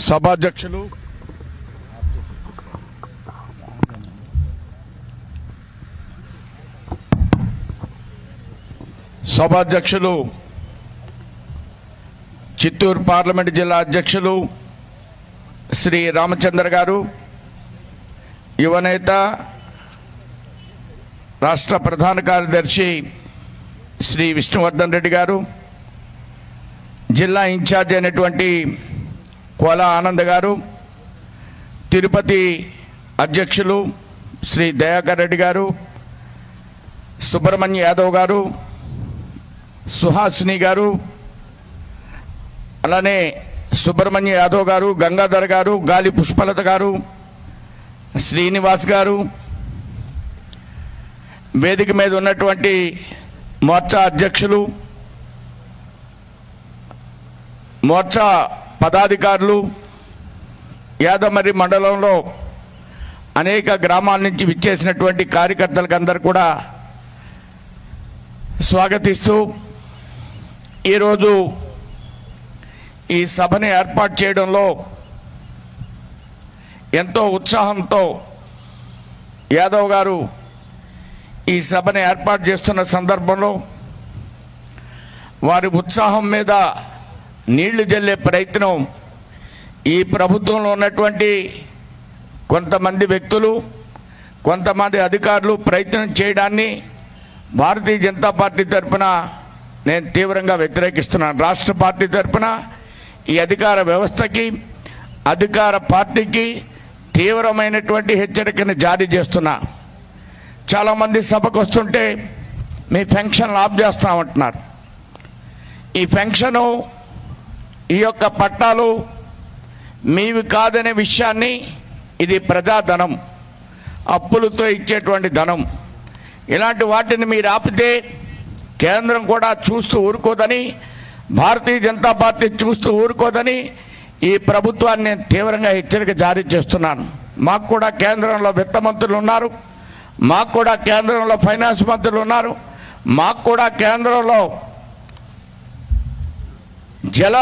సభాధ్యక్షులు సభాధ్యక్షులు చిత్తూరు పార్లమెంట్ జిల్లా అధ్యక్షులు శ్రీ రామచంద్ర గారు యువనేత రాష్ట్ర ప్రధాన కార్యదర్శి శ్రీ విష్ణువర్ధన్ రెడ్డి గారు జిల్లా ఇన్ఛార్జ్ అయినటువంటి కోల ఆనంద్ గారు తిరుపతి అధ్యక్షులు శ్రీ దయాకర్ రెడ్డి గారు సుబ్రహ్మణ్య యాదవ్ గారు సుహాసిని గారు అలానే సుబ్రహ్మణ్య యాదవ్ గారు గంగాధర్ గారు గాలి పుష్పలత గారు శ్రీనివాస్ గారు వేదిక మీద ఉన్నటువంటి మోర్చా అధ్యక్షులు మోర్చా పదాధికారులు యాదమరి మండలంలో అనేక గ్రామాల నుంచి విచ్చేసినటువంటి కార్యకర్తలకు అందరు కూడా స్వాగతిస్తూ ఈరోజు ఈ సభని ఏర్పాటు చేయడంలో ఎంతో ఉత్సాహంతో యాదవ్ గారు ఈ సభని ఏర్పాటు చేస్తున్న సందర్భంలో వారి ఉత్సాహం మీద నీళ్లు జల్లే ప్రయత్నం ఈ ప్రభుత్వంలో ఉన్నటువంటి కొంతమంది వ్యక్తులు కొంతమంది అధికారులు ప్రయత్నం చేయడాన్ని భారతీయ జనతా పార్టీ తరఫున నేను తీవ్రంగా వ్యతిరేకిస్తున్నాను రాష్ట్ర పార్టీ తరఫున ఈ అధికార వ్యవస్థకి అధికార పార్టీకి తీవ్రమైనటువంటి హెచ్చరికను జారీ చేస్తున్నా చాలామంది సభకు వస్తుంటే మీ ఫంక్షన్లు ఆఫ్ చేస్తామంటున్నారు ఈ ఫంక్షను ఈ యొక్క పట్టాలు మీవి కాదనే విషయాన్ని ఇది ప్రజాధనం అప్పులతో ఇచ్చేటువంటి ధనం ఇలాంటి వాటిని మీరు ఆపితే కేంద్రం కూడా చూస్తూ ఊరుకోదని భారతీయ జనతా పార్టీ చూస్తూ ఊరుకోదని ఈ ప్రభుత్వాన్ని నేను తీవ్రంగా హెచ్చరిక జారీ చేస్తున్నాను మాకు కూడా కేంద్రంలో విత్త మంత్రులు ఉన్నారు మాకు కూడా కేంద్రంలో ఫైనాన్స్ మంత్రులు ఉన్నారు మాకు కూడా కేంద్రంలో జల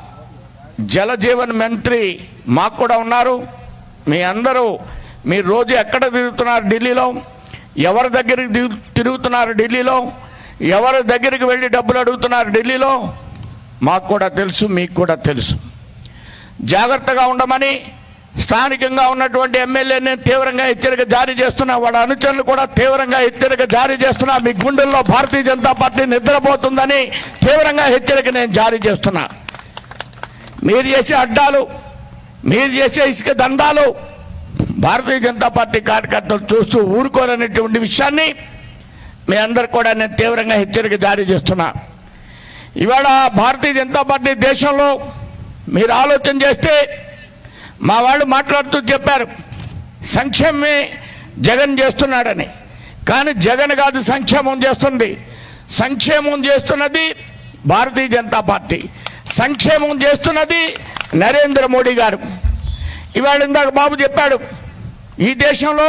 జల జీవన్ మంత్రి మాకు కూడా ఉన్నారు మీ అందరూ మీరు రోజు ఎక్కడ తిరుగుతున్నారు ఢిల్లీలో ఎవరి దగ్గరికి దిగు- తిరుగుతున్నారు ఢిల్లీలో ఎవరి దగ్గరికి వెళ్ళి డబ్బులు అడుగుతున్నారు ఢిల్లీలో మాకు కూడా తెలుసు మీకు కూడా తెలుసు జాగ్రత్తగా ఉండమని స్థానికంగా ఉన్నటువంటి ఎమ్మెల్యేని తీవ్రంగా హెచ్చరిక జారీ చేస్తున్నా వాళ్ళ అనుచరులు కూడా తీవ్రంగా హెచ్చరిక జారీ చేస్తున్నా మీ గుండెల్లో భారతీయ జనతా పార్టీ నిద్రపోతుందని తీవ్రంగా హెచ్చరిక నేను జారీ చేస్తున్నా మీరు చేసే అడ్డాలు మీరు చేసే ఇసుక దందాలు భారతీయ జనతా పార్టీ కార్యకర్తలు చూస్తూ ఊరుకోరనేటువంటి విషయాన్ని మీ అందరికి కూడా నేను తీవ్రంగా హెచ్చరిక జారీ చేస్తున్నా ఇవాళ భారతీయ జనతా పార్టీ దేశంలో మీరు ఆలోచన చేస్తే మా వాళ్ళు మాట్లాడుతూ చెప్పారు సంక్షేమమే జగన్ చేస్తున్నాడని కానీ జగన్ కాదు సంక్షేమం చేస్తుంది సంక్షేమం చేస్తున్నది భారతీయ జనతా పార్టీ సంక్షేమం చేస్తున్నది నరేంద్ర మోడీ గారు ఇవాళ ఇందాక బాబు చెప్పాడు ఈ దేశంలో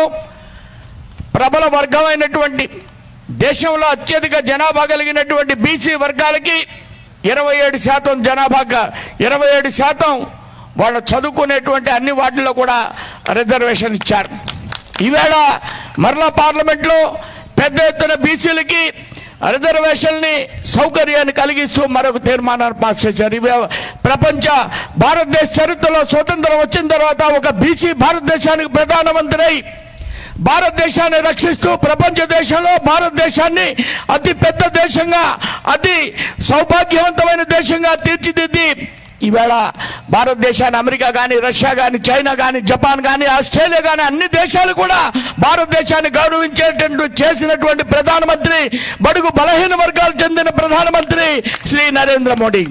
ప్రబల వర్గమైనటువంటి దేశంలో అత్యధిక జనాభా కలిగినటువంటి బీసీ వర్గాలకి ఇరవై ఏడు శాతం జనాభాగా ఇరవై ఏడు శాతం వాళ్ళు చదువుకునేటువంటి అన్ని వాటిల్లో కూడా రిజర్వేషన్ ఇచ్చారు ఈవేళ మరలా పార్లమెంట్లో పెద్ద ఎత్తున బీసీలకి రిజర్వేషన్ని సౌకర్యాన్ని కలిగిస్తూ మరొక తీర్మానాన్ని పాస్ చేశారు ఇవే ప్రపంచ భారతదేశ చరిత్రలో స్వతంత్రం వచ్చిన తర్వాత ఒక బీసీ భారతదేశానికి ప్రధానమంత్రి అయి భారతదేశాన్ని రక్షిస్తూ ప్రపంచ దేశంలో భారతదేశాన్ని అతి పెద్ద దేశంగా అతి సౌభాగ్యవంతమైన దేశంగా తీర్చిదిద్ది ఈవేళ భారతదేశాన్ని అమెరికా కానీ రష్యా కానీ చైనా కానీ జపాన్ కానీ ఆస్ట్రేలియా కానీ అన్ని దేశాలు కూడా భారతదేశాన్ని గౌరవించేటట్టు చేసినటువంటి ప్రధానమంత్రి బడుగు బలహీన వర్గాలు చెందిన ప్రధానమంత్రి శ్రీ నరేంద్ర మోడీ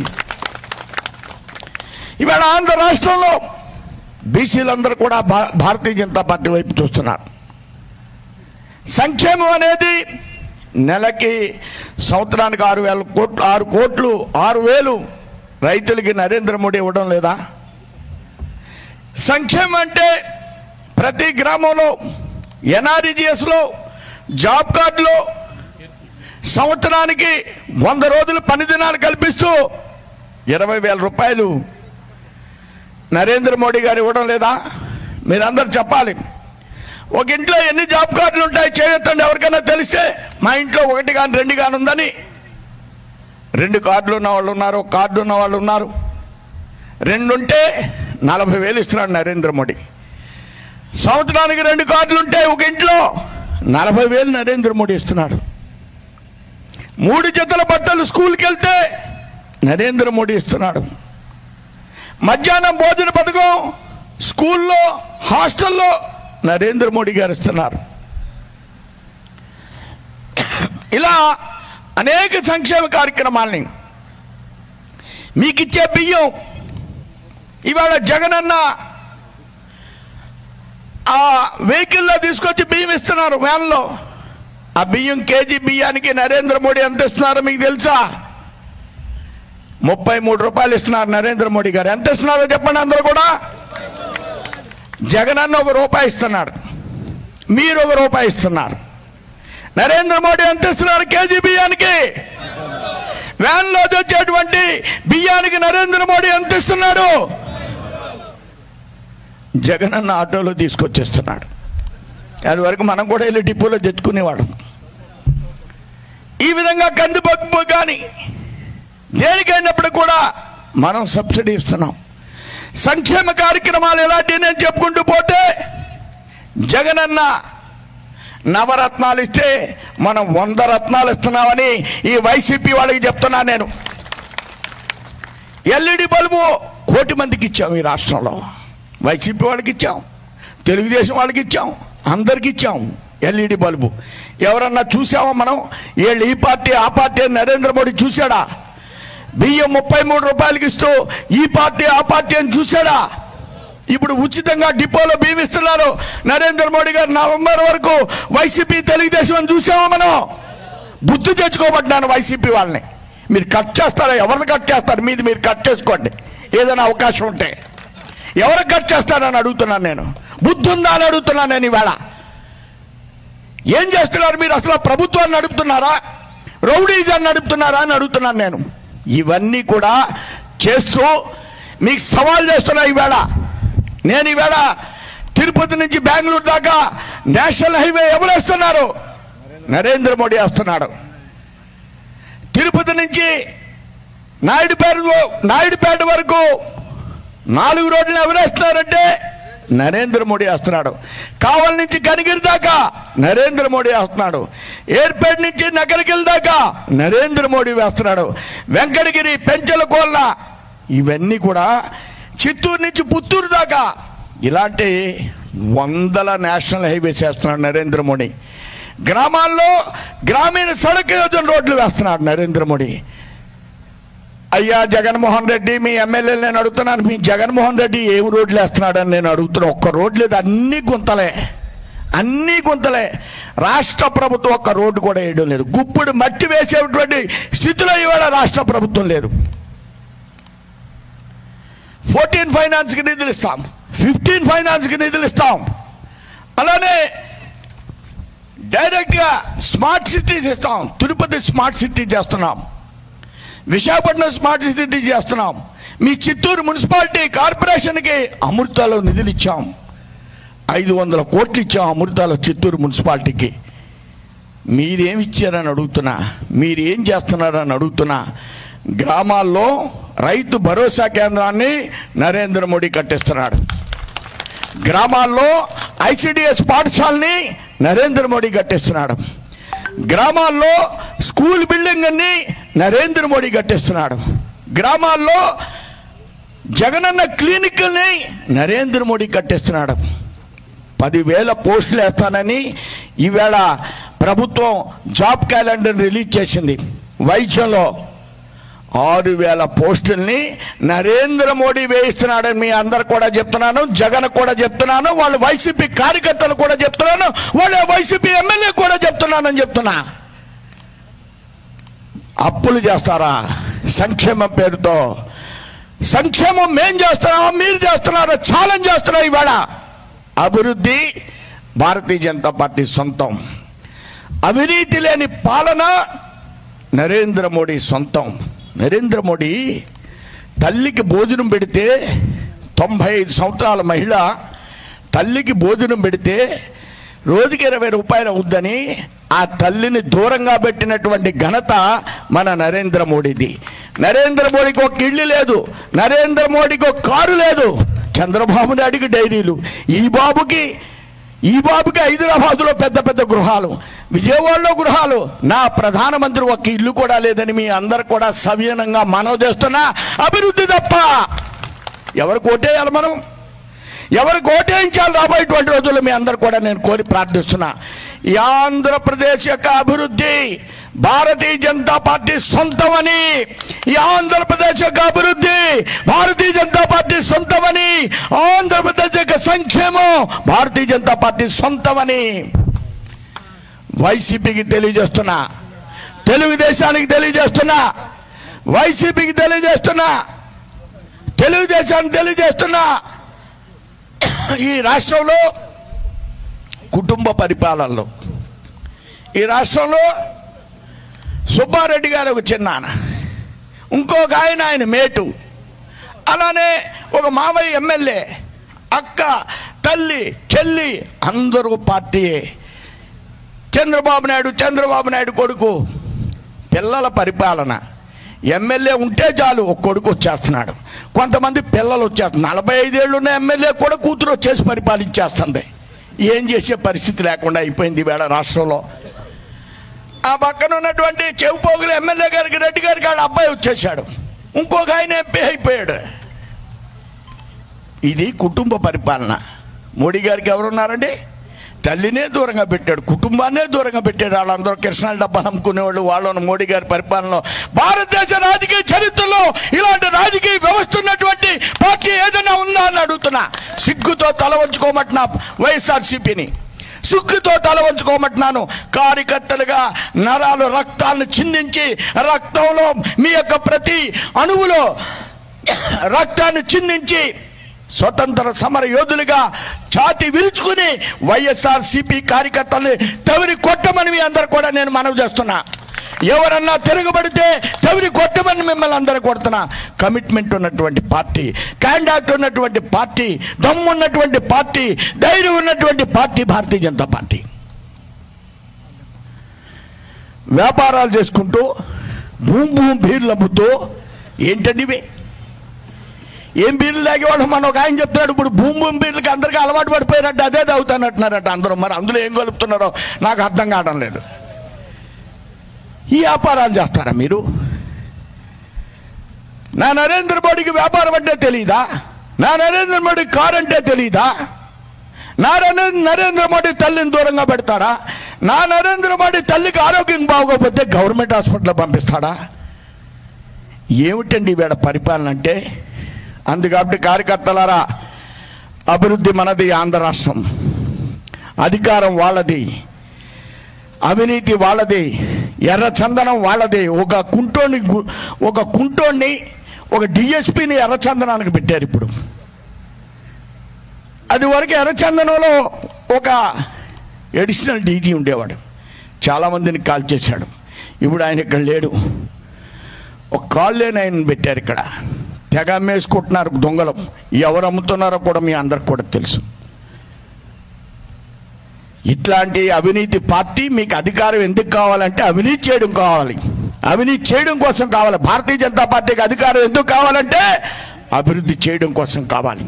ఇవాళ ఆంధ్ర రాష్ట్రంలో బీసీలందరూ కూడా భా- భారతీయ జనతా పార్టీ వైపు చూస్తున్నారు సంక్షేమం అనేది నెలకి సంవత్సరానికి ఆరు వేల కోట్లు ఆరు కోట్లు ఆరు వేలు రైతులకి నరేంద్ర మోడీ ఇవ్వడం లేదా సంక్షేమం అంటే ప్రతి గ్రామంలో ఎన్ఆర్ఈజిఎస్లో జాబ్ కార్డులో సంవత్సరానికి వంద రోజులు పని దినాలు కల్పిస్తూ ఇరవై వేల రూపాయలు నరేంద్ర మోడీ గారు ఇవ్వడం లేదా మీరందరూ చెప్పాలి ఒక ఇంట్లో ఎన్ని జాబ్ కార్డులు ఉంటాయి చేయొద్దండి ఎవరికైనా తెలిస్తే మా ఇంట్లో ఒకటి కానీ రెండు కానీ ఉందని రెండు కార్డులు ఉన్న వాళ్ళు ఉన్నారు ఒక కార్డు ఉన్న వాళ్ళు ఉన్నారు రెండు ఉంటే నలభై వేలు ఇస్తున్నాడు నరేంద్ర మోడీ సంవత్సరానికి రెండు కార్డులు ఉంటే ఒక ఇంట్లో నలభై వేలు నరేంద్ర మోడీ ఇస్తున్నాడు మూడు జతల బట్టలు స్కూల్కి వెళ్తే నరేంద్ర మోడీ ఇస్తున్నాడు మధ్యాహ్నం భోజన పథకం స్కూల్లో హాస్టల్లో నరేంద్ర మోడీ గారు ఇస్తున్నారు ఇలా అనేక సంక్షేమ కార్యక్రమాల్ని మీకు ఇచ్చే బియ్యం ఇవాళ జగనన్న ఆ వెహికల్లో తీసుకొచ్చి బియ్యం ఇస్తున్నారు వ్యాన్లో ఆ బియ్యం కేజీ బియ్యానికి నరేంద్ర మోడీ ఎంత ఇస్తున్నారో మీకు తెలుసా ముప్పై మూడు రూపాయలు ఇస్తున్నారు నరేంద్ర మోడీ గారు ఎంత ఇస్తున్నారో చెప్పండి అందరూ కూడా జగనన్న ఒక రూపాయి ఇస్తున్నాడు మీరు ఒక రూపాయి ఇస్తున్నారు నరేంద్ర మోడీ ఎంత ఇస్తున్నారు కేజీ బియ్యానికి వ్యాన్లో వచ్చేటువంటి బియ్యానికి నరేంద్ర మోడీ ఎంత ఇస్తున్నాడు జగనన్న ఆటోలో తీసుకొచ్చేస్తున్నాడు అది వరకు మనం కూడా వెళ్ళి డిపోలో తెచ్చుకునేవాడు ఈ విధంగా కందిపప్పు కానీ దేనికైనప్పుడు కూడా మనం సబ్సిడీ ఇస్తున్నాం సంక్షేమ కార్యక్రమాలు ఎలాంటివి నేను చెప్పుకుంటూ పోతే జగనన్న నవరత్నాలు ఇస్తే మనం వంద రత్నాలు ఇస్తున్నామని ఈ వైసీపీ వాళ్ళకి చెప్తున్నా నేను ఎల్ఈడి బల్బు కోటి మందికి ఇచ్చాం ఈ రాష్ట్రంలో వైసీపీ వాళ్ళకి ఇచ్చాం తెలుగుదేశం వాళ్ళకి ఇచ్చాం అందరికి ఇచ్చాం ఎల్ఈడి బల్బు ఎవరన్నా చూసామా మనం వీళ్ళు ఈ పార్టీ ఆ పార్టీ అని నరేంద్ర మోడీ చూశాడా బియ్యం ముప్పై మూడు రూపాయలకి ఇస్తూ ఈ పార్టీ ఆ పార్టీ అని చూశాడా ఇప్పుడు ఉచితంగా డిపోలో బియ్యం ఇస్తున్నారు నరేంద్ర మోడీ గారు నవంబర్ వరకు వైసీపీ తెలుగుదేశం అని చూసామా మనం బుద్ధి తెచ్చుకోబడ్డాను వైసీపీ వాళ్ళని మీరు కట్ చేస్తారా ఎవరిని కట్ చేస్తారు మీది మీరు కట్ చేసుకోండి ఏదైనా అవకాశం ఉంటే ఎవరు కట్ చేస్తారని అడుగుతున్నాను నేను బుద్ధి ఉందా అని అడుగుతున్నాను నేను ఇవాళ ఏం చేస్తున్నారు మీరు అసలు ప్రభుత్వాన్ని నడుపుతున్నారా రౌడీజాన్ని నడుపుతున్నారా అని అడుగుతున్నాను నేను ఇవన్నీ కూడా చేస్తూ మీకు సవాల్ చేస్తున్నా ఈవేళ నేను ఈవేళ తిరుపతి నుంచి బెంగళూరు దాకా నేషనల్ హైవే ఎవరు వేస్తున్నారు నరేంద్ర మోడీ వస్తున్నాడు తిరుపతి నుంచి నాయుడుపేట నాయుడుపేట వరకు నాలుగు రోడ్లు ఎవరు వేస్తున్నారంటే నరేంద్ర మోడీ వస్తున్నాడు కావల్ నుంచి కనిగిరి దాకా నరేంద్ర మోడీ వస్తున్నాడు ఏర్పేట నుంచి నగరగిరి దాకా నరేంద్ర మోడీ వేస్తున్నాడు వెంకటగిరి పెంచల కోళ్ళ ఇవన్నీ కూడా చిత్తూరు నుంచి పుత్తూరు దాకా ఇలాంటి వందల నేషనల్ హైవేస్ వేస్తున్నాడు నరేంద్ర మోడీ గ్రామాల్లో గ్రామీణ సడక్ యోజన రోడ్లు వేస్తున్నాడు నరేంద్ర మోడీ అయ్యా జగన్మోహన్ రెడ్డి మీ ఎమ్మెల్యేలు నేను అడుగుతున్నాను మీ జగన్మోహన్ రెడ్డి ఏం రోడ్లు వేస్తున్నాడని నేను అడుగుతున్నా ఒక్క రోడ్ లేదు అన్ని గుంతలే అన్ని గుంతలే రాష్ట్ర ప్రభుత్వం ఒక్క రోడ్డు కూడా వేయడం లేదు గుప్పుడు మట్టి వేసేటువంటి స్థితిలో ఇవాళ రాష్ట్ర ప్రభుత్వం లేదు ఫోర్టీన్ ఫైనాన్స్కి నిధులు ఇస్తాం ఫిఫ్టీన్ ఫైనాన్స్కి నిధులు ఇస్తాం అలానే డైరెక్ట్గా స్మార్ట్ సిటీస్ ఇస్తాం తిరుపతి స్మార్ట్ సిటీ చేస్తున్నాం విశాఖపట్నం స్మార్ట్ సిటీ చేస్తున్నాం మీ చిత్తూరు మున్సిపాలిటీ కార్పొరేషన్కి అమృతాలో నిధులు ఇచ్చాం ఐదు వందల కోట్లు ఇచ్చాం అమృతాలో చిత్తూరు మున్సిపాలిటీకి మీరేమి ఇచ్చారని అడుగుతున్నా మీరేం చేస్తున్నారని అడుగుతున్నా గ్రామాల్లో రైతు భరోసా కేంద్రాన్ని నరేంద్ర మోడీ కట్టిస్తున్నాడు గ్రామాల్లో ఐసిడిఎస్ పాఠశాలని నరేంద్ర మోడీ కట్టిస్తున్నాడు గ్రామాల్లో స్కూల్ బిల్డింగ్ అన్ని నరేంద్ర మోడీ కట్టిస్తున్నాడు గ్రామాల్లో జగనన్న క్లినిక్ని నరేంద్ర మోడీ కట్టిస్తున్నాడు పదివేల పోస్టులు వేస్తానని ఈవేళ ప్రభుత్వం జాబ్ క్యాలెండర్ రిలీజ్ చేసింది వైద్యంలో ఆరు వేల పోస్టుల్ని నరేంద్ర మోడీ వేయిస్తున్నాడని మీ అందరు కూడా చెప్తున్నాను జగన్ కూడా చెప్తున్నాను వాళ్ళు వైసీపీ కార్యకర్తలు కూడా చెప్తున్నాను వాళ్ళ వైసీపీ ఎమ్మెల్యే కూడా చెప్తున్నానని చెప్తున్నా అప్పులు చేస్తారా సంక్షేమం పేరుతో సంక్షేమం మేం చేస్తున్నామా మీరు చేస్తున్నారా ఛాలెంజ్ చేస్తున్నా ఇవాళ అభివృద్ధి భారతీయ జనతా పార్టీ సొంతం అవినీతి లేని పాలన నరేంద్ర మోడీ సొంతం నరేంద్ర మోడీ తల్లికి భోజనం పెడితే తొంభై ఐదు సంవత్సరాల మహిళ తల్లికి భోజనం పెడితే రోజుకి ఇరవై రూపాయలు అవుద్దని ఆ తల్లిని దూరంగా పెట్టినటువంటి ఘనత మన నరేంద్ర మోడీది నరేంద్ర మోడీకి ఒక ఇల్లు లేదు నరేంద్ర మోడీకి ఒక కారు లేదు చంద్రబాబు నాయుడికి డైరీలు ఈ బాబుకి ఈ బాబుకి హైదరాబాదులో పెద్ద పెద్ద గృహాలు విజయవాడలో గృహాలు నా ప్రధానమంత్రి ఒక ఇల్లు కూడా లేదని మీ అందరు కూడా సవినయంగా మనవి చేస్తున్నా అభివృద్ధి తప్ప ఎవరు కోటేయాలి మనం ఎవరు కోటేయించాలి రాబోయేటువంటి రోజుల్లో మీ అందరు కూడా నేను కోరి ప్రార్థిస్తున్నా ఈ ఆంధ్రప్రదేశ్ యొక్క అభివృద్ధి భారతీయ జనతా పార్టీ సొంతమని ఈ ఆంధ్రప్రదేశ్ యొక్క అభివృద్ధి భారతీయ జనతా పార్టీ సొంతమని ఆంధ్రప్రదేశ్ యొక్క సంక్షేమం భారతీయ జనతా పార్టీ సొంతమని వైసీపీకి తెలియజేస్తున్నా తెలుగుదేశానికి తెలియజేస్తున్నా వైసీపీకి తెలియజేస్తున్నా తెలుగుదేశానికి తెలియజేస్తున్నా ఈ రాష్ట్రంలో కుటుంబ పరిపాలనలో ఈ రాష్ట్రంలో సుబ్బారెడ్డి గారు ఒక చిన్నాన్న ఇంకొక ఆయన ఆయన మేటు అలానే ఒక మావయ్య ఎమ్మెల్యే అక్క తల్లి చెల్లి అందరూ పార్టీయే చంద్రబాబు నాయుడు చంద్రబాబు నాయుడు కొడుకు పిల్లల పరిపాలన ఎమ్మెల్యే ఉంటే చాలు ఒక కొడుకు వచ్చేస్తున్నాడు కొంతమంది పిల్లలు వచ్చేస్తున్నారు నలభై ఐదేళ్ళు ఉన్న ఎమ్మెల్యే కూడా కూతురు వచ్చేసి పరిపాలించేస్తుంది ఏం చేసే పరిస్థితి లేకుండా అయిపోయింది ఈవేళ రాష్ట్రంలో ఆ పక్కన ఉన్నటువంటి చెవిపోగులు ఎమ్మెల్యే గారికి రెడ్డి గారికి వాళ్ళ అబ్బాయి వచ్చేసాడు ఇంకొక ఆయన ఎంపీ అయిపోయాడు ఇది కుటుంబ పరిపాలన మోడీ గారికి ఎవరున్నారండి తల్లినే దూరంగా పెట్టాడు కుటుంబాన్నే దూరంగా పెట్టాడు వాళ్ళందరూ కృష్ణాల డబ్బా నమ్ముకునేవాళ్ళు వాళ్ళను మోడీ గారి పరిపాలనలో భారతదేశ రాజకీయ చరిత్రలో ఇలాంటి రాజకీయ వ్యవస్థ ఉన్నటువంటి పార్టీ ఏదైనా ఉందా అని అడుగుతున్నా సిగ్గుతో తల వంచుకోమంటున్నా వైఎస్ఆర్సీపీని సుక్కుతో తల వంచుకోమంటున్నాను కార్యకర్తలుగా నరాలు రక్తాలను చిందించి రక్తంలో మీ యొక్క ప్రతి అణువులో రక్తాన్ని చిందించి స్వతంత్ర సమర యోధులుగా ఛాతి విరుచుకుని వైఎస్ఆర్ సిపి కార్యకర్తల్ని తవిరి కొట్టమని మీ అందరు కూడా నేను మనవి చేస్తున్నా ఎవరన్నా తిరగబడితే తవిరి కొట్టమని మిమ్మల్ని అందరూ కొడుతున్నా కమిట్మెంట్ ఉన్నటువంటి పార్టీ కాండాక్ట్ ఉన్నటువంటి పార్టీ దమ్మున్నటువంటి పార్టీ ధైర్యం ఉన్నటువంటి పార్టీ భారతీయ జనతా పార్టీ వ్యాపారాలు చేసుకుంటూ భూమి భూమి బీర్లు అమ్ముతూ ఏంటండి ఇవి ఏం బీర్లు తాగేవాడు మన ఒక ఆయన చెప్తున్నాడు ఇప్పుడు భూమి భూమి బీర్లకి అందరికీ అలవాటు పడిపోయినట్టు అదే తాగుతానంటున్నారట అందరూ మరి అందులో ఏం కలుపుతున్నారో నాకు అర్థం కావడం లేదు ఈ వ్యాపారాలు చేస్తారా మీరు నా నరేంద్ర మోడీకి వ్యాపారం అంటే తెలియదా నా నరేంద్ర మోడీ కారు అంటే తెలియదా నా నరేంద్ర నరేంద్ర మోడీ తల్లిని దూరంగా పెడతాడా నా నరేంద్ర మోడీ తల్లికి ఆరోగ్యం బాగోకపోతే గవర్నమెంట్ హాస్పిటల్ పంపిస్తాడా ఏమిటండి వీళ్ళ పరిపాలన అంటే అందుకబట్టి కార్యకర్తలారా అభివృద్ధి మనది ఆంధ్ర రాష్ట్రం అధికారం వాళ్ళది అవినీతి వాళ్ళది ఎర్ర చందనం వాళ్ళది ఒక కుంటోని గు- ఒక కుంటోని ఒక డిఎస్పిని ఎర్రచందనానికి పెట్టారు ఇప్పుడు అది వరకు ఎర్రచందనంలో ఒక ఎడిషనల్ డీజీ ఉండేవాడు చాలామందిని కాల్ చేశాడు ఇప్పుడు ఆయన ఇక్కడ లేడు ఒక కాల్ లేని ఆయన పెట్టారు ఇక్కడ తెగ అమ్మేసుకుంటున్నారు దొంగలు ఎవరు అమ్ముతున్నారో కూడా మీ అందరికి కూడా తెలుసు ఇట్లాంటి అవినీతి పార్టీ మీకు అధికారం ఎందుకు కావాలంటే అవినీతి చేయడం కావాలి అవినీతి చేయడం కోసం కావాలి భారతీయ జనతా పార్టీకి అధికారం ఎందుకు కావాలంటే అభివృద్ధి చేయడం కోసం కావాలి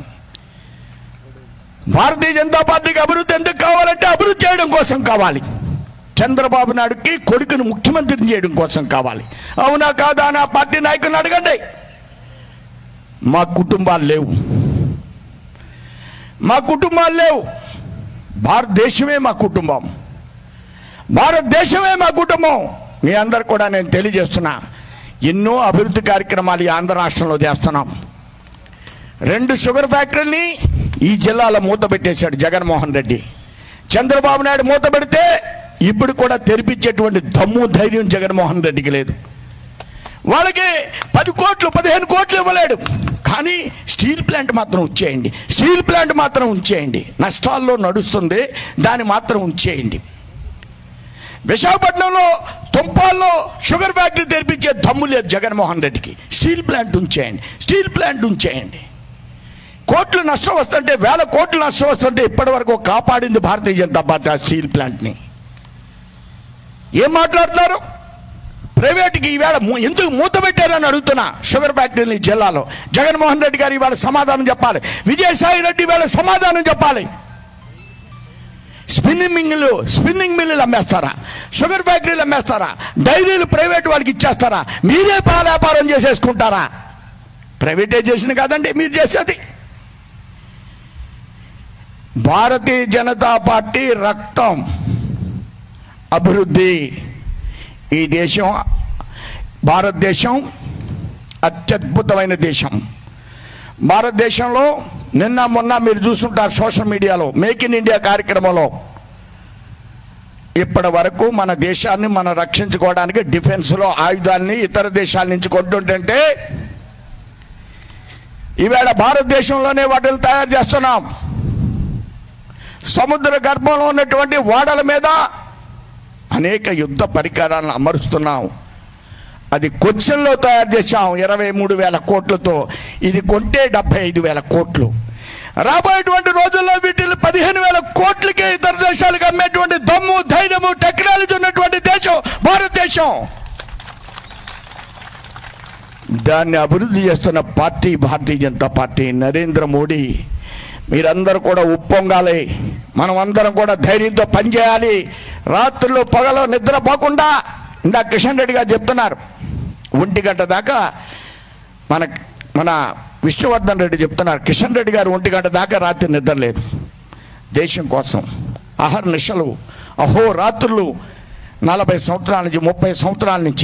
భారతీయ జనతా పార్టీకి అభివృద్ధి ఎందుకు కావాలంటే అభివృద్ధి చేయడం కోసం కావాలి చంద్రబాబు నాయుడుకి కొడుకును ముఖ్యమంత్రిని చేయడం కోసం కావాలి అవునా కాదా నా పార్టీ నాయకుని అడగండి మా కుటుంబాలు లేవు మా కుటుంబాలు లేవు భారతదేశమే మా కుటుంబం భారతదేశమే మా కుటుంబం మీ అందరు కూడా నేను తెలియజేస్తున్నా ఎన్నో అభివృద్ధి కార్యక్రమాలు ఈ ఆంధ్ర రాష్ట్రంలో చేస్తున్నాం రెండు షుగర్ ఫ్యాక్టరీని ఈ జిల్లాలో మూత పెట్టేశాడు జగన్మోహన్ రెడ్డి చంద్రబాబు నాయుడు మూత పెడితే ఇప్పుడు కూడా తెరిపించేటువంటి దమ్ము ధైర్యం జగన్మోహన్ రెడ్డికి లేదు వాళ్ళకి పది కోట్లు పదిహేను కోట్లు ఇవ్వలేడు కానీ స్టీల్ ప్లాంట్ మాత్రం ఉంచేయండి స్టీల్ ప్లాంట్ మాత్రం ఉంచేయండి నష్టాల్లో నడుస్తుంది దాన్ని మాత్రం ఉంచేయండి విశాఖపట్నంలో తుంపాల్లో షుగర్ ఫ్యాక్టరీ తెరిపించే దమ్ము లేదు జగన్మోహన్ రెడ్డికి స్టీల్ ప్లాంట్ ఉంచేయండి స్టీల్ ప్లాంట్ ఉంచేయండి కోట్లు నష్టం వస్తుంటే వేల కోట్లు నష్టం వస్తుంటే ఇప్పటి వరకు కాపాడింది భారతీయ జనతా పార్టీ ఆ స్టీల్ ప్లాంట్ని ఏం మాట్లాడుతున్నారు ప్రైవేట్కి ఈవేళ మూ- ఎందుకు మూత పెట్టారని అడుగుతున్నా షుగర్ ఫ్యాక్టరీని ఈ జిల్లాలో జగన్మోహన్ రెడ్డి గారు ఇవాళ సమాధానం చెప్పాలి విజయసాయి రెడ్డి ఇవాళ సమాధానం చెప్పాలి స్పిన్నింగ్ మిల్లులు స్పిన్నింగ్ మిల్లులు అమ్మేస్తారా షుగర్ ఫ్యాక్టరీలు అమ్మేస్తారా డైరీలు ప్రైవేట్ వాళ్ళకి ఇచ్చేస్తారా మీరే పాల వ్యాపారం చేసేసుకుంటారా ప్రైవేటైజేషన్ కాదండి మీరు చేసేది భారతీయ జనతా పార్టీ రక్తం అభివృద్ధి ఈ దేశం భారతదేశం అత్యద్భుతమైన దేశం భారతదేశంలో నిన్న మొన్న మీరు చూస్తుంటారు సోషల్ మీడియాలో మేక్ ఇన్ ఇండియా కార్యక్రమంలో ఇప్పటి వరకు మన దేశాన్ని మనం రక్షించుకోవడానికి డిఫెన్స్లో ఆయుధాలని ఇతర దేశాల నుంచి కొంటుంటే ఈవేళ భారతదేశంలోనే వాటిని తయారు చేస్తున్నాం సముద్ర గర్భంలో ఉన్నటువంటి ఓడల మీద అనేక యుద్ధ పరికరాలను అమరుస్తున్నాం అది కొచ్చిన్లో తయారు చేశాం ఇరవై మూడు వేల కోట్లతో ఇది కొంటే డెబ్బై ఐదు వేల కోట్లు రాబోయేటువంటి రోజుల్లో వీటిని పదిహేను వేల కోట్లకే ఇతర దేశాలకు అమ్మేటువంటి దమ్ము ధైర్యము టెక్నాలజీ ఉన్నటువంటి దేశం భారతదేశం దాన్ని అభివృద్ధి చేస్తున్న పార్టీ భారతీయ జనతా పార్టీ నరేంద్ర మోడీ మీరందరూ కూడా ఉప్పొంగాలి మనం అందరం కూడా ధైర్యంతో పనిచేయాలి రాత్రులు పగలు నిద్రపోకుండా ఇందా కిషన్ రెడ్డి గారు చెప్తున్నారు ఒంటి గంట దాకా మన మన విష్ణువర్ధన్ రెడ్డి చెప్తున్నారు కిషన్ రెడ్డి గారు ఒంటి గంట దాకా రాత్రి నిద్ర లేదు దేశం కోసం అహర్నిశలు అహో రాత్రులు నలభై సంవత్సరాల నుంచి ముప్పై సంవత్సరాల నుంచి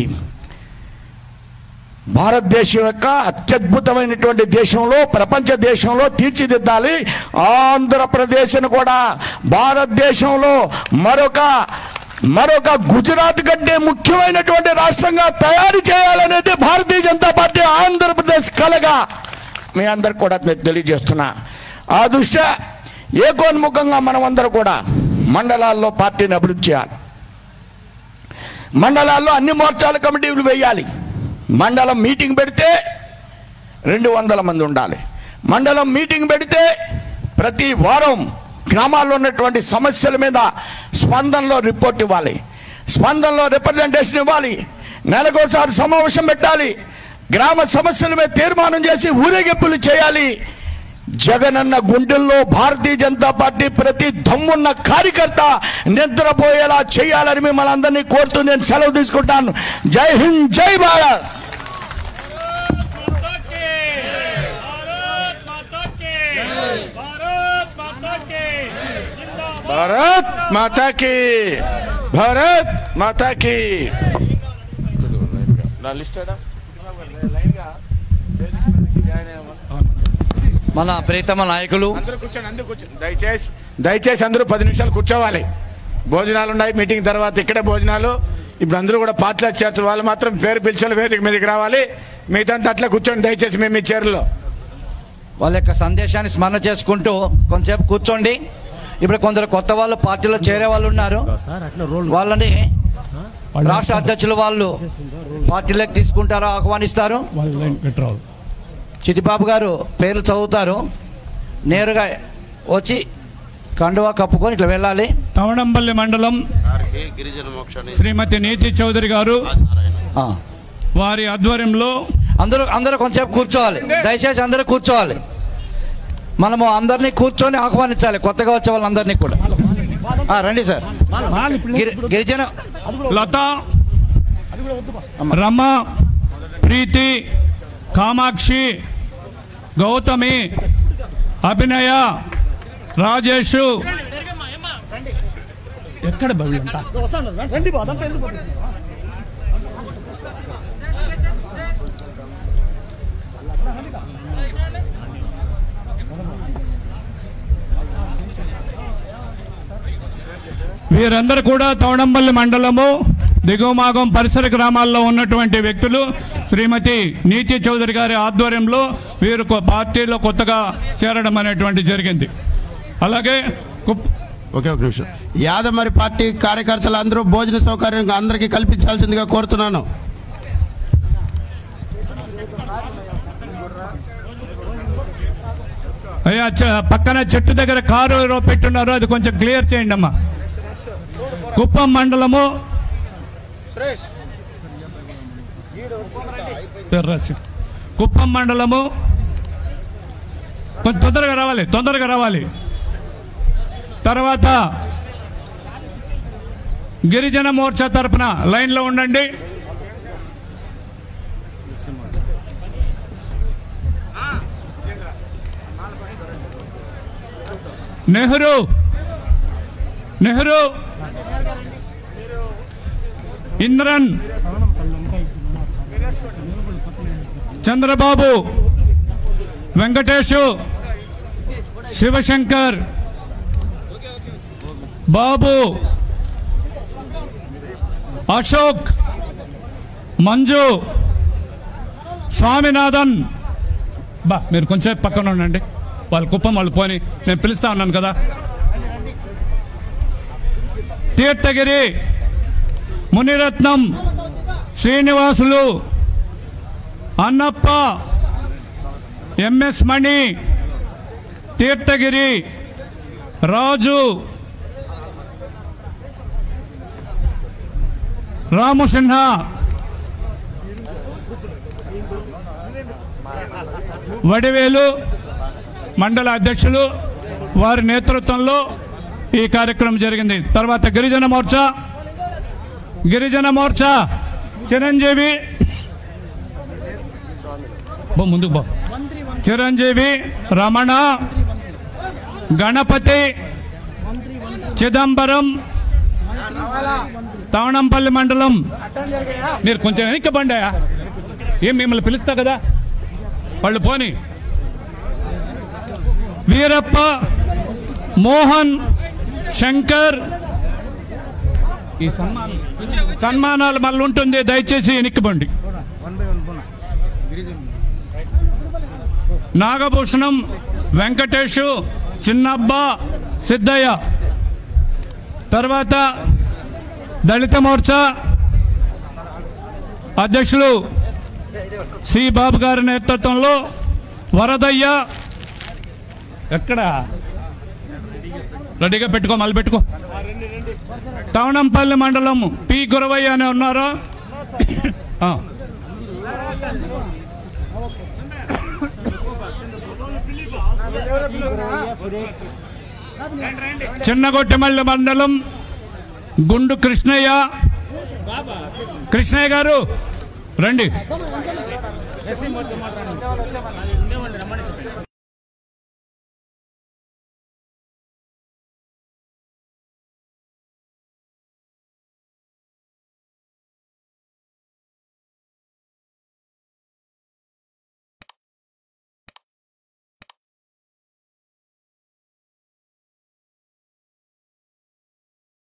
భారతదేశం యొక్క అత్యద్భుతమైనటువంటి దేశంలో ప్రపంచ దేశంలో తీర్చిదిద్దాలి ఆంధ్రప్రదేశ్ను కూడా భారతదేశంలో మరొక మరొక గుజరాత్ కంటే ముఖ్యమైనటువంటి రాష్ట్రంగా తయారు చేయాలనేది భారతీయ జనతా పార్టీ ఆంధ్రప్రదేశ్ కలగా మీ అందరికి కూడా నేను తెలియజేస్తున్నా ఆ దృష్ట్యా ఏకోన్ముఖంగా మనమందరం కూడా మండలాల్లో పార్టీని అభివృద్ధి చేయాలి మండలాల్లో అన్ని మోర్చాల కమిటీలు వేయాలి మండలం మీటింగ్ పెడితే రెండు వందల మంది ఉండాలి మండలం మీటింగ్ పెడితే ప్రతి వారం గ్రామాల్లో ఉన్నటువంటి సమస్యల మీద స్పందనలో రిపోర్ట్ ఇవ్వాలి స్పందనలో రిప్రజెంటేషన్ ఇవ్వాలి నెలకోసారి సమావేశం పెట్టాలి గ్రామ సమస్యల మీద తీర్మానం చేసి ఊరేగింపులు చేయాలి జగనన్న గుండెల్లో భారతీయ జనతా పార్టీ ప్రతి దమ్మున్న కార్యకర్త నిద్రపోయేలా చేయాలని మిమ్మల్ని అందరినీ కోరుతూ నేను సెలవు తీసుకుంటాను జై హింద్ జై భారత్ भारत माता की भारत माता की మన ప్రీతమ నాయకులు అందరూ కూర్చోండి అందరూ కూర్చోండి దయచేసి దయచేసి అందరూ పది నిమిషాలు కూర్చోవాలి భోజనాలు ఉన్నాయి మీటింగ్ తర్వాత ఇక్కడే భోజనాలు ఇప్పుడు అందరూ కూడా పార్టీలో చేర్చారు వాళ్ళు మాత్రం పేరు పిలిచారు వేదిక మీదకి రావాలి మిగతా అట్లా కూర్చోండి దయచేసి మేము మీ చీరలో వాళ్ళ యొక్క సందేశాన్ని స్మరణ చేసుకుంటూ కొంచెంసేపు కూర్చోండి ఇప్పుడు కొందరు కొత్త వాళ్ళు పార్టీలో చేరే వాళ్ళు ఉన్నారు వాళ్ళని రాష్ట్ర అధ్యక్షులు వాళ్ళు పార్టీలోకి తీసుకుంటారు ఆహ్వానిస్తారు చిట్టిబాబు గారు పేర్లు చదువుతారు నేరుగా వచ్చి కండువా కప్పుకొని ఇట్లా వెళ్ళాలి తవడంపల్లి మండలం శ్రీమతి నీతి చౌదరి గారు ఆ. వారి ఆధ్వర్యంలో అందరూ అందరూ కొంచెంసేపు కూర్చోవాలి దయచేసి అందరూ కూర్చోవాలి మనము అందరినీ కూర్చొని ఆహ్వానించాలి కొత్తగా వచ్చే వాళ్ళందరినీ కూడా ఆ, రండి సార్ గిరి- గిరిజన లత రమ ప్రీతి కామాక్షి గౌతమి అభినయ రాజేష్ ఎక్కడ బవి అంతా? వీరందరూ కూడా తవడంపల్లి మండలము దిగువమాగం పరిసర గ్రామాల్లో ఉన్నటువంటి వ్యక్తులు శ్రీమతి నీతి చౌదరి గారి ఆధ్వర్యంలో వీరు కొ- పార్టీలో కొత్తగా చేరడం అనేటువంటి జరిగింది అలాగే కుప్- ఒకే ఒక నిమిషం యాదమరి పార్టీ కార్యకర్తలు అందరూ భోజన సౌకర్యం అందరికీ కల్పించాల్సిందిగా కోరుతున్నాను అయ్యా చ- పక్కన చెట్టు దగ్గర కారు ఎవరో పెట్టున్నారు అది కొంచెం క్లియర్ చేయండి అమ్మా కుప్పం మండలము పేరు రాసి. కుప్పం మండలము కొంచెం తొందరగా రావాలి తొందరగా రావాలి తర్వాత గిరిజన మోర్చా తరపున లైన్లో ఉండండి నెహ్రూ నెహ్రూ ఇంద్రన్ చంద్రబాబు వెంకటేషు శివశంకర్ బాబు అశోక్ మంజు స్వామినాథన్ బా మీరు కొంచెం పక్కన ఉండండి వాళ్ళ కుప్పం వాళ్ళు పోని నేను పిలుస్తా ఉన్నాను కదా తీర్థగిరి మునిరత్నం శ్రీనివాసులు అన్నప్ప ఎంఎస్ మణి తీర్థగిరి రాజు రామసింహ వడివేలు మండల అధ్యక్షులు వారి నేతృత్వంలో ఈ కార్యక్రమం జరిగింది తర్వాత గిరిజన మోర్చా గిరిజన మోర్చా చిరంజీవి బో ముందుకు బో చిరంజీవి రమణ గణపతి చిదంబరం తవణంపల్లి మండలం మీరు కొంచెం వెనక్కి బండాయా ఏం మిమ్మల్ని పిలుస్తా కదా వాళ్ళు పోని వీరప్ప మోహన్ శంకర్ ఈ సన్మానం సన్మానాలు మళ్ళీ ఉంటుంది దయచేసి వెనక్కిబండి నాగభూషణం వెంకటేషు చిన్నబ్బ సిద్ధయ్య తర్వాత దళిత మోర్చా అధ్యక్షులు సి బాబు గారి నేతృత్వంలో వరదయ్య ఎక్కడ రెడీగా పెట్టుకో మళ్ళీ పెట్టుకో తవణంపల్లి మండలం పి గురవయ్య అని ఉన్నారు ఆ. చిన్నగొట్టెమల్లి మండలం గుండు కృష్ణయ్య కృష్ణయ్య గారు రండి